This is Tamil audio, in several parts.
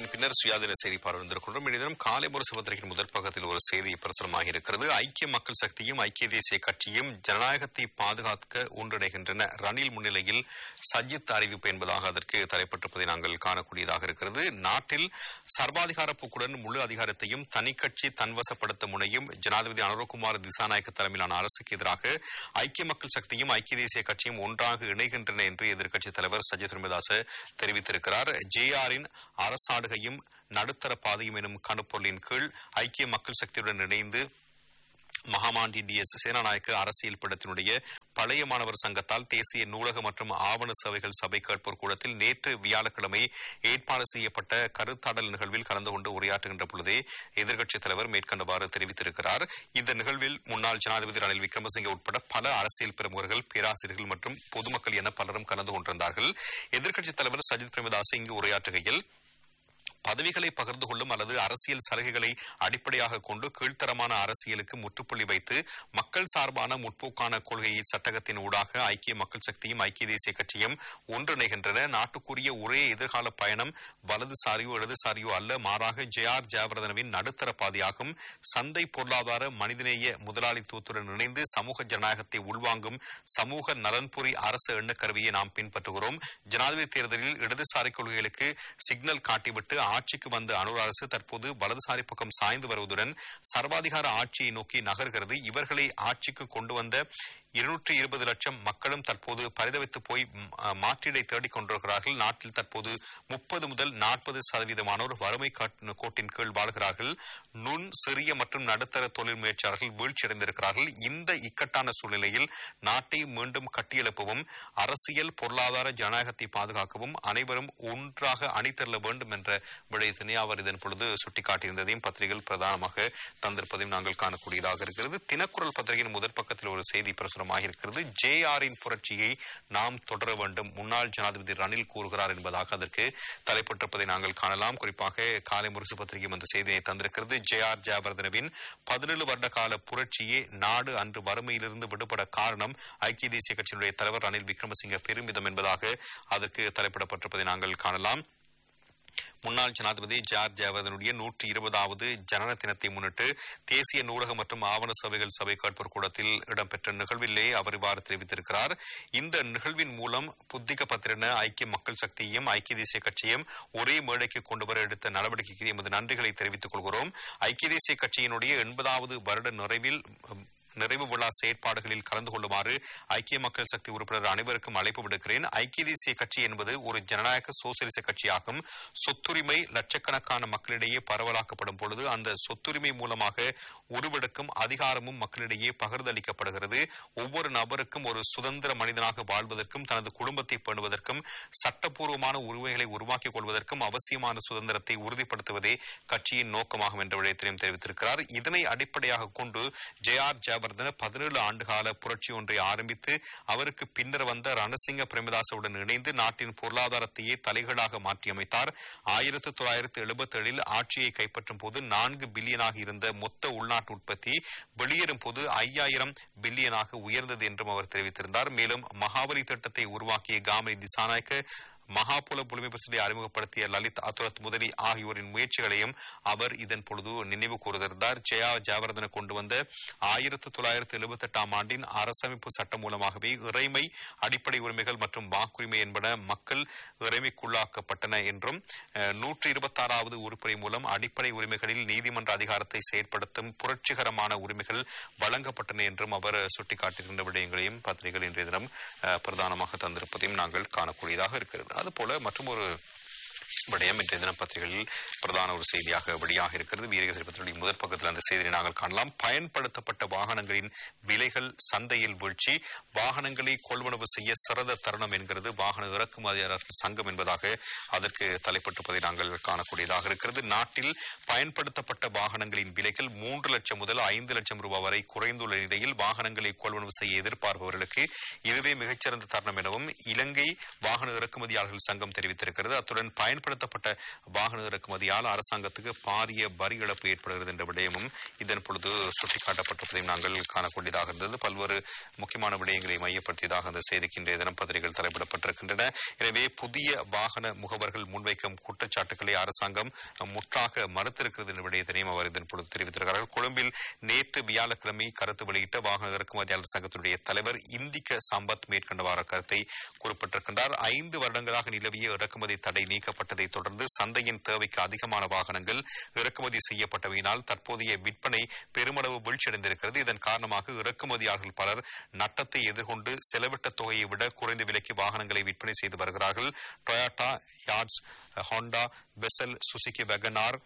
விளம்பரத்தின் பின்னர் சுயாதீன செய்தி பார்வையிருக்கின்றோம் இனிதினம் காலை முரசு பத்திரிகையின் முதற் பக்கத்தில் ஒரு செய்தி பிரசுரமாக இருக்கிறது ஐக்கிய மக்கள் சக்தியும் ஐக்கிய தேசிய கட்சியும் ஜனநாயகத்தை பாதுகாக்க ஒன்றிணைகின்றன ரணில் முன்னிலையில் சஜித் அறிவிப்பு என்பதாக அதற்கு தலைப்பட்டிருப்பதை நாங்கள் காணக்கூடியதாக இருக்கிறது நாட்டில் சர்வாதிகார போக்குடன் முழு அதிகாரத்தையும் தனிக்கட்சி தன்வசப்படுத்த முனையும் ஜனாதிபதி அனுரகுமார் திசாநாயக்க தலைமையிலான அரசுக்கு எதிராக ஐக்கிய மக்கள் சக்தியும் ஐக்கிய தேசிய கட்சியும் ஒன்றாக இணைகின்றன என்று எதிர்க்கட்சித் தலைவர் சஜித் பிரேமதாச தெரிவித்திருக்கிறார் ஜேஆரின் அரசாடுகையும் நடுத்தர பாதையும் எனும் கணுப்பொருளின் கீழ் ஐக்கிய மக்கள் சக்தியுடன் இணைந்து மகாமாண்டி டி எஸ் சேனாநாயக்க அரசியல் பீடத்தினுடைய பழைய மாணவர் சங்கத்தால் தேசிய நூலக மற்றும் ஆவண சேவைகள் சபை கேட்போர் கூடத்தில் நேற்று வியாழக்கிழமை ஏற்பாடு செய்யப்பட்ட கருத்தாடல் நிகழ்வில் கலந்து கொண்டு உரையாற்றுகின்ற பொழுதே எதிர்க்கட்சித் தலைவர் மேற்கண்டவாறு தெரிவித்திருக்கிறார் இந்த நிகழ்வில் முன்னாள் ஜனாதிபதி ரணில் விக்ரமசிங்கே உட்பட பல அரசியல் பிரமுகர்கள் பேராசிரியர்கள் மற்றும் பொதுமக்கள் என பலரும் கலந்து கொண்டிருந்தார்கள் எதிர்க்கட்சித் தலைவர் சஜித் பிரேமதாஸ் இங்கு உரையாற்றுகையில் பதவிகளை பகிர்ந்து கொள்ளும் அல்லது அரசியல் சலுகைகளை அடிப்படையாக கொண்டு கீழ்த்தரமான அரசியலுக்கு முற்றுப்புள்ளி வைத்து மக்கள் சார்பான முற்போக்கான கொள்கையை சட்டகத்தின் ஊடாக ஐக்கிய மக்கள் சக்தியும் ஐக்கிய தேசிய கட்சியும் ஒன்றிணைகின்றன நாட்டுக்குரிய ஒரே எதிர்கால பயணம் வலதுசாரியோ இடதுசாரியோ அல்ல மாறாக ஜே ஆர் ஜெயவர்தனவின் நடுத்தர பாதையாகும் சந்தை பொருளாதார மனிதநேய முதலாளித்துவத்துடன் இணைந்து சமூக ஜனநாயகத்தை உள்வாங்கும் சமூக நலன்புரி அரசு எண்ணக்கருவியை நாம் பின்பற்றுகிறோம் ஜனாதிபதி தேர்தலில் இடதுசாரி கொள்கைகளுக்கு சிக்னல் காட்டிவிட்டு ஆட்சிக்கு வந்த அனுர் அரசு தற்போது வலதுசாரி பக்கம் சாய்ந்து வருவதுடன் சர்வாதிகார ஆட்சியை நோக்கி நகர்கிறது இவர்களை ஆட்சிக்கு கொண்டு வந்த இருநூற்றி இருபது லட்சம் மக்களும் தற்போது பரிதவித்து போய் ம், அ, மாற்றீடை தேடிக் கொண்டிருக்கிறார்கள் நாட்டில் தற்போது முப்பது முதல் நாற்பது சதவீதமானோர் வறுமை காட்- கோட்டின் கீழ் வாழ்கிறார்கள் நுண் சிறிய மற்றும் நடுத்தர தொழில் முயற்சியாளர்கள் வீழ்ச்சியடைந்திருக்கிறார்கள் இந்த இக்கட்டான சூழ்நிலையில் நாட்டை மீண்டும் கட்டியெழுப்பவும் அரசியல் பொருளாதார ஜனநாயகத்தை பாதுகாக்கவும் அனைவரும் ஒன்றாக அணிதிரள வேண்டும் என்ற விடயத்தினை அவர் இதன் பொழுது சுட்டிக்காட்டியிருந்ததையும் பத்திரிகைகள் பிரதானமாக தந்திருப்பதையும் நாங்கள் காணக்கூடியதாக இருக்கிறது தினக்குரல் பத்திரிகையின் முதற் பக்கத்தில் ஒரு செய்தி பிரசுரமாக இருக்கிறது ஜே ஆரின் புரட்சியை நாம் தொடர வேண்டும் முன்னாள் ஜனாதிபதி ரணில் கூறுகிறார் என்பதாக அதற்கு தலைப்பட்டிருப்பதை நாங்கள் காணலாம் குறிப்பாக காலை முரசு பத்திரிகையும் அந்த செய்தியை தந்திருக்கிறது ஜே ஆர் ஜெயவர்தனவின் பதினேழு வருட கால புரட்சியே நாடு அன்று வறுமையிலிருந்து விடுபட காரணம் ஐக்கிய தேசிய கட்சியினுடைய தலைவர் ரணில் விக்ரமசிங்க பெருமிதம் என்பதாக அதற்கு தலைப்பிடப்பட்டிருப்பதை நாங்கள் காணலாம் முன்னாள் ஜனாதிபதி ஜார் ஜாவதனுடைய நூற்றி இருபதாவது ஜனன தினத்தை முன்னிட்டு தேசிய நூலக மற்றும் ஆவண சபைகள் சபை கேட்போர் கூடத்தில் இடம்பெற்ற நிகழ்விலே அவர் இவ்வாறு தெரிவித்திருக்கிறார் இந்த நிகழ்வின் மூலம் புத்திக பத்திரன ஐக்கிய மக்கள் சக்தியையும் ஐக்கிய தேசிய கட்சியையும் ஒரே மேடைக்கு கொண்டு வர எடுத்த நடவடிக்கைக்கு எமது நன்றிகளை தெரிவித்துக் கொள்கிறோம் ஐக்கிய தேசிய கட்சியினுடைய எண்பதாவது வருட நிறைவில் உம், நிறைவு விழா செயற்பாடுகளில் கலந்து கொள்ளுமாறு ஐக்கிய மக்கள் சக்தி உறுப்பினர் அனைவருக்கும் அழைப்பு விடுக்கிறேன் ஐக்கிய தேசிய கட்சி என்பது ஒரு ஜனநாயக சோசியலிச கட்சியாகும் சொத்துரிமை லட்சக்கணக்கான மக்களிடையே பரவலாக்கப்படும் பொழுது அந்த சொத்துரிமை மூலமாக உருவெடுக்கும் அதிகாரமும் மக்களிடையே பகிர்ந்தளிக்கப்படுகிறது ஒவ்வொரு நபருக்கும் ஒரு சுதந்திர மனிதனாக வாழ்வதற்கும் தனது குடும்பத்தை பேணுவதற்கும் சட்டப்பூர்வமான உரிமைகளை உருவாக்கிக் கொள்வதற்கும் அவசியமான சுதந்திரத்தை உறுதிப்படுத்துவதே கட்சியின் நோக்கமாகும் என்ற விடயத்தினையும் தெரிவித்திருக்கிறார் இதனை அடிப்படையாக கொண்டு ஜே ஆர் ஜெயவர்தன பதினேழு ஆண்டுகால புரட்சி ஒன்றை ஆரம்பித்து அவருக்கு பின்னர் வந்த ரணசிங்க பிரேமதாசவுடன் இணைந்து நாட்டின் பொருளாதாரத்தையே தலைகளாக மாற்றியமைத்தார் ஆயிரத்து தொள்ளாயிரத்து எழுபத்தி ஏழில் ஆட்சியை கைப்பற்றும் போது நான்கு பில்லியனாக இருந்த மொத்த உள்நாட்டு உற்பத்தி வெளியேறும் போது ஐயாயிரம் பில்லியனாக உயர்ந்தது என்றும் அவர் தெரிவித்திருந்தார் மேலும் மகாபலி திட்டத்தை உருவாக்கிய காமினி திசாநாயக்க மகாபுல புலமை பிரசிடை அறிமுகப்படுத்திய லலித் அத்துரத் முதலி ஆகியோரின் முயற்சிகளையும் அவர் இதன் பொழுது நினைவு கூர்ந்திருந்தார் ஜெயா ஜாவர்தன கொண்டு வந்த ஆயிரத்து தொள்ளாயிரத்து எழுபத்தி எட்டாம் ஆண்டின் அரசமைப்பு சட்டம் மூலமாகவே இறைமை அடிப்படை உரிமைகள் மற்றும் வாக்குரிமை என்பன மக்கள் இறைமைக்குள்ளாக்கப்பட்டன என்றும் நூற்றி இருபத்தாறாவது உறுப்பினை மூலம் அடிப்படை உரிமைகளில் நீதிமன்ற அதிகாரத்தை செயற்படுத்தும் புரட்சிகரமான உரிமைகள் வழங்கப்பட்டன என்றும் அவர் சுட்டிக்காட்டுகின்ற விடயங்களையும் பத்திரிகைகள் இன்றைய தினம் அஹ், பிரதானமாக தந்திருப்பதையும் நாங்கள் காணக்கூடியதாக இருக்கிறது அதுபோல மற்றும் ஒரு விடயம் இன்றைய தினம் பத்திரிகைகளில் பிரதான ஒரு செய்தியாக வெளியாக இருக்கிறது வீரகேசரி பத்திரிகை முதற் பக்கத்தில் அந்த செய்தியை நாங்கள் காணலாம் பயன்படுத்தப்பட்ட வாகனங்களின் விலைகள் சந்தையில் வீழ்ச்சி வாகனங்களை கொள்வனவு செய்ய சிறந்த தருணம் என்கிறது வாகன இறக்குமதியாளர்கள் சங்கம் என்பதாக அதற்கு தலைப்பட்டிருப்பதை நாங்கள் காணக்கூடியதாக இருக்கிறது நாட்டில் பயன்படுத்தப்பட்ட வாகனங்களின் விலைகள் மூன்று லட்சம் முதல் ஐந்து லட்சம் ரூபாய் வரை குறைந்துள்ள நிலையில் வாகனங்களை கொள்வனவு செய்ய எதிர்பார்ப்பவர்களுக்கு இதுவே மிகச்சிறந்த தருணம் எனவும் இலங்கை வாகன இறக்குமதியாளர்கள் சங்கம் தெரிவித்திருக்கிறது அத்துடன் பயன்படுத்த பயன்படுத்தப்பட்ட வாகன இறக்குமதியால் அரசாங்கத்துக்கு பாரிய வரி இழப்பு ஏற்படுகிறது என்ற விடயமும் இதன் பொழுது சுட்டிக்காட்டப்பட்டிருப்பதையும் நாங்கள் காணக்கூடியதாக இருந்தது பல்வேறு முக்கியமான விடயங்களை மையப்படுத்தியதாக அந்த செய்திக்கு இன்றைய தினம் பத்திரிகைகள் தலைப்பிடப்பட்டிருக்கின்றன எனவே புதிய வாகன முகவர்கள் முன்வைக்கும் குற்றச்சாட்டுகளை அரசாங்கம் முற்றாக மறுத்திருக்கிறது என்ற விடயத்தினையும் அவர் இதன் பொழுது தெரிவித்திருக்கிறார்கள் கொழும்பில் நேற்று வியாழக்கிழமை கருத்து வெளியிட்ட வாகன இறக்குமதியாளர் சங்கத்தினுடைய தலைவர் இந்திக்க சம்பத் மேற்கொண்டவாறு கருத்தை குறிப்பிட்டிருக்கின்றார் ஐந்து வருடங்களாக நிலவிய இறக்குமதி தடை நீக்கப்பட்டதை தொடர்ந்து சந்தையின் தேவைக்கு அதிகமான வாகனங்கள் இறக்குமதி செய்யப்பட்டவையினால் தற்போதைய விற்பனை பெருமளவு வீழ்ச்சியடைந்திருக்கிறது இதன் காரணமாக இறக்குமதியாளர்கள் பலர் நட்டத்தை எதிர்கொண்டு செலவிட்ட தொகையை விட குறைந்த விலைக்கு வாகனங்களை விற்பனை செய்து வருகிறார்கள் Toyota Yaris Honda Vezel Suzuki WagonR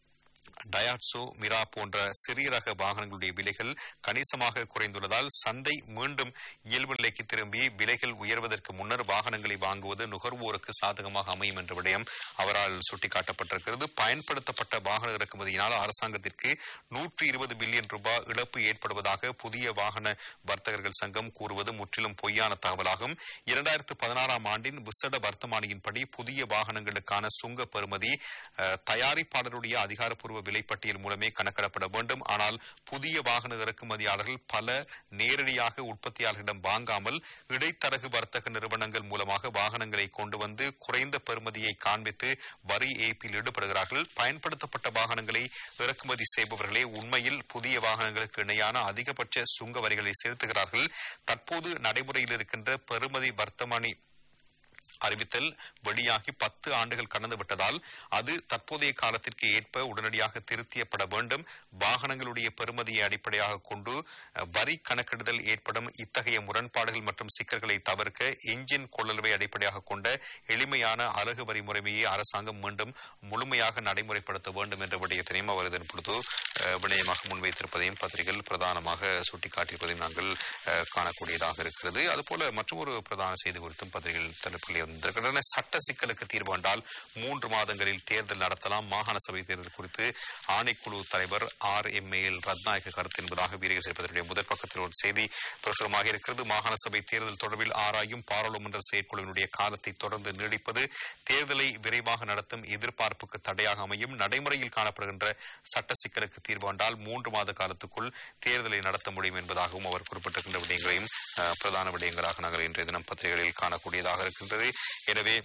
Daihatsu Mira போன்ற சிறிய ரக வாகனங்களுடைய விலைகள் கணிசமாக குறைந்துள்ளதால் சந்தை மீண்டும் இயல்பு நிலைக்கு திரும்பி விலைகள் உயர்வதற்கு முன்னர் வாகனங்களை வாங்குவது நுகர்வோருக்கு சாதகமாக அமையும் என்ற விடயம் அவரால் சுட்டிக்காட்டப்பட்டிருக்கிறது பயன்படுத்தப்பட்ட வாகன இறக்குமதியினால் அரசாங்கத்திற்கு நூற்றி இருபது பில்லியன் ரூபாய் இழப்பு ஏற்படுவதாக புதிய வாகன வர்த்தகர்கள் சங்கம் கூறுவது முற்றிலும் பொய்யான தகவலாகும் இரண்டாயிரத்து பதினாறாம் ஆண்டின் விசட வர்த்தமானியின்படி புதிய வாகனங்களுக்கான சுங்க பெறுமதி அஹ், தயாரிப்பாளருடைய அதிகாரப்பூர்வ விலைப்பட்டியல் மூலமே கணக்கிடப்பட வேண்டும் ஆனால் புதிய வாகன இறக்குமதியாளர்கள் பல நேரடியாக உற்பத்தியாளர்களிடம் வாங்காமல் இடைத்தரகு வர்த்தக நிறுவனங்கள் மூலமாக வாகனங்களை கொண்டு வந்து குறைந்த பெறுமதியை காண்பித்து வரி ஏய்ப்பில் ஈடுபடுகிறார்கள் பயன்படுத்தப்பட்ட வாகனங்களை இறக்குமதி செய்பவர்களே உண்மையில் புதிய வாகனங்களுக்கு இணையான அதிகபட்ச சுங்க வரிகளை செலுத்துகிறார்கள் தற்போது நடைமுறையில் இருக்கின்ற பெறுமதி வர்த்தமானி அறிவித்தல் வெளியாகி பத்து ஆண்டுகள் கடந்து விட்டதால் அது தற்போதைய காலத்திற்கு ஏற்ப உடனடியாக திருத்தியப்பட வேண்டும் வாகனங்களுடைய பெறுமதியை அடிப்படையாக கொண்டு அஹ், வரி கணக்கிடுதல் ஏற்படும் இத்தகைய முரண்பாடுகள் மற்றும் சிக்கல்களை தவிர்க்க எஞ்சின் கொள்ளளவை அடிப்படையாக கொண்ட எளிமையான அழகு வரி முறைமையை அரசாங்கம் மீண்டும் முழுமையாக நடைமுறைப்படுத்த வேண்டும் என்ற விடயத்தினையும் அவர் இதன் பொழுது அஹ், விடயமாக முன்வைத்திருப்பதையும் பத்திரிகைகள் பிரதானமாக சுட்டிக்காட்டியிருப்பதையும் நாங்கள் அஹ், காணக்கூடியதாக இருக்கிறது அதுபோல மற்றொரு பிரதான செய்தி குறித்தும் பத்திரிகைகள் தலைப்பில் வந்திருக்கின்றன சட்ட சிக்கலுக்கு தீர்வு கண்டால் மூன்று மாதங்களில் தேர்தல் நடத்தலாம் மாகாண சபை தேர்தல் குறித்து ஆணைக்குழு தலைவர் ஆர் எம் ஏல் ரத்நாயக கருத்து என்பதாக வீரக சேர்ப்பதனுடைய முதற் பக்கத்தில் ஒரு செய்தி பிரசுரமாக இருக்கிறது மாகாண சபை தேர்தல் தொடர்பில் ஆராயும் பாராளுமன்ற செயற்குழுவினுடைய காலத்தை தொடர்ந்து நீடிப்பது தேர்தலை விரைவாக நடத்தும் எதிர்பார்ப்புக்கு தடையாக அமையும் நடைமுறையில் காணப்படுகின்ற சட்ட சிக்கலுக்கு தீர்வு கண்டால் மூன்று மாத காலத்துக்குள் தேர்தலை நடத்த முடியும் என்பதாகவும் அவர் குறிப்பிட்டிருக்கின்ற விடயங்களையும் அஹ், பிரதான விடயங்களாக நாங்கள் இன்றைய தினம் பத்திரிகைகளில் காணக்கூடியதாக இருக்கின்றது எனவே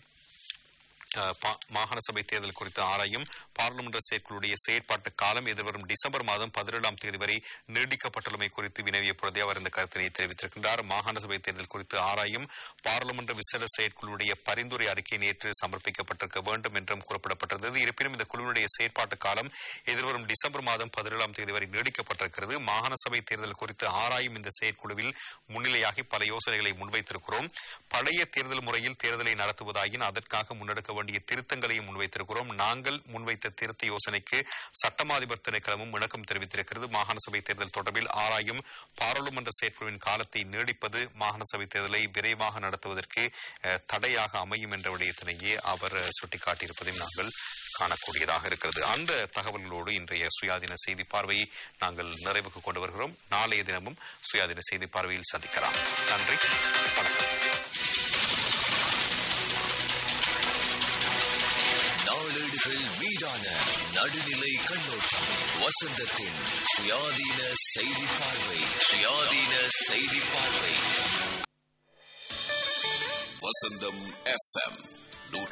அஹ், பா- மாகாண சபை தேர்தல் குறித்து ஆராயும் பாராளுமன்ற செயற்குழுடைய செயற்பாட்டு காலம் எதிர்வரும் டிசம்பர் மாதம் பதினேழாம் தேதி வரை நீடிக்கப்பட்டுள்ளமை குறித்து வினவிய பொழுதே அவர் இந்த கருத்தினை தெரிவித்திருக்கின்றார் மாகாண சபை தேர்தல் குறித்து ஆராயும் பாராளுமன்ற விசேட செயற்குழுடைய பரிந்துரை அறிக்கை நேற்று சமர்ப்பிக்கப்பட்டிருக்க வேண்டும் என்றும் குறிப்பிடப்பட்டிருந்தது இருப்பினும் இந்த குழுவினுடைய செயற்பாட்டு காலம் எதிர்வரும் டிசம்பர் மாதம் பதினேழாம் தேதி வரை நீடிக்கப்பட்டிருக்கிறது மாகாண சபை தேர்தல் குறித்து ஆராயும் இந்த செயற்குழுவில் முன்னிலையாகி பல யோசனைகளை முன்வைத்திருக்கிறோம் பழைய தேர்தல் முறையில் தேர்தலை நடத்துவதாயின் அதற்காக முன்னெடுக்க வேண்டிய திருத்தங்களையும் முன்வைத்திருக்கிறோம் நாங்கள் முன்வைத்த திருத்த யோசனைக்கு சட்டமாதிபர் திணைக்களமும் இணக்கம் தெரிவித்திருக்கிறது மாகாண சபை தேர்தல் தொடர்பில் ஆராயும் பாராளுமன்ற செயற்குழுவின் காலத்தை நீடிப்பது மாகாண சபை தேர்தலை விரைவாக நடத்துவதற்கு அஹ், தடையாக அமையும் என்ற விடயத்தினையே அவர் அஹ், சுட்டிக்காட்டியிருப்பதையும் நாங்கள் காணக்கூடியதாக இருக்கிறது அந்த தகவல்களோடு இன்றைய சுயாதீன செய்தி பார்வையை நாங்கள் நிறைவுக்கு கொண்டு வருகிறோம் நாளைய தினமும் சுயாதீன செய்தி பார்வையில் சந்திக்கலாம் நன்றி வணக்கம் நாளேடுகள் மீதான நடுநிலை கண்ணோட்டம் வசந்தத்தின் சுயாதீன செய்தி பார்வை சுயாதீன செய்தி பார்வை வசந்தம் எஃப்எம்